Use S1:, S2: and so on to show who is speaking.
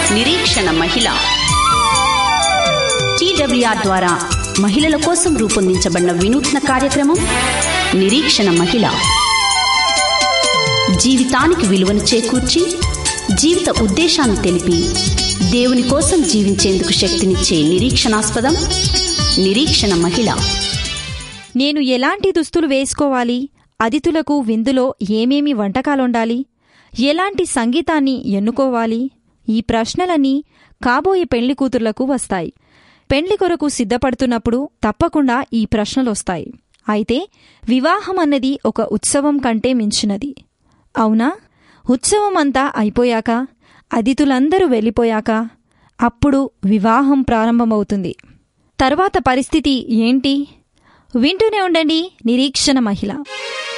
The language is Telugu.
S1: నిరీక్షణ మహిళ టీడబ్ల్యూఆర్ ద్వారా మహిళల కోసం రూపొందించబడిన వినూత్న కార్యక్రమం నిరీక్షణ మహిళ జీవితానికి విలువను చేకూర్చి జీవిత ఉద్దేశాన్ని తెలిపి దేవుని కోసం జీవించేందుకు శక్తినిచ్చే నిరీక్షణాస్పదం నిరీక్షణ మహిళ
S2: నేను ఎలాంటి దుస్తులు వేసుకోవాలి అతిథులకు విందులో ఏమేమి వంటకాలుండాలి ఎలాంటి సంగీతాన్ని ఎన్నుకోవాలి ఈ ప్రశ్నలన్నీ కాబోయే పెళ్లి కూతుర్లకు వస్తాయి పెండ్లి కొరకు సిద్ధపడుతున్నప్పుడు తప్పకుండా ఈ ప్రశ్నలొస్తాయి అయితే వివాహం అన్నది ఒక ఉత్సవం కంటే మించినది అవునా ఉత్సవం అంతా అయిపోయాక అతిథులందరూ వెళ్ళిపోయాక అప్పుడు వివాహం ప్రారంభమవుతుంది తర్వాత పరిస్థితి ఏంటి వింటూనే ఉండండి నిరీక్షణ మహిళ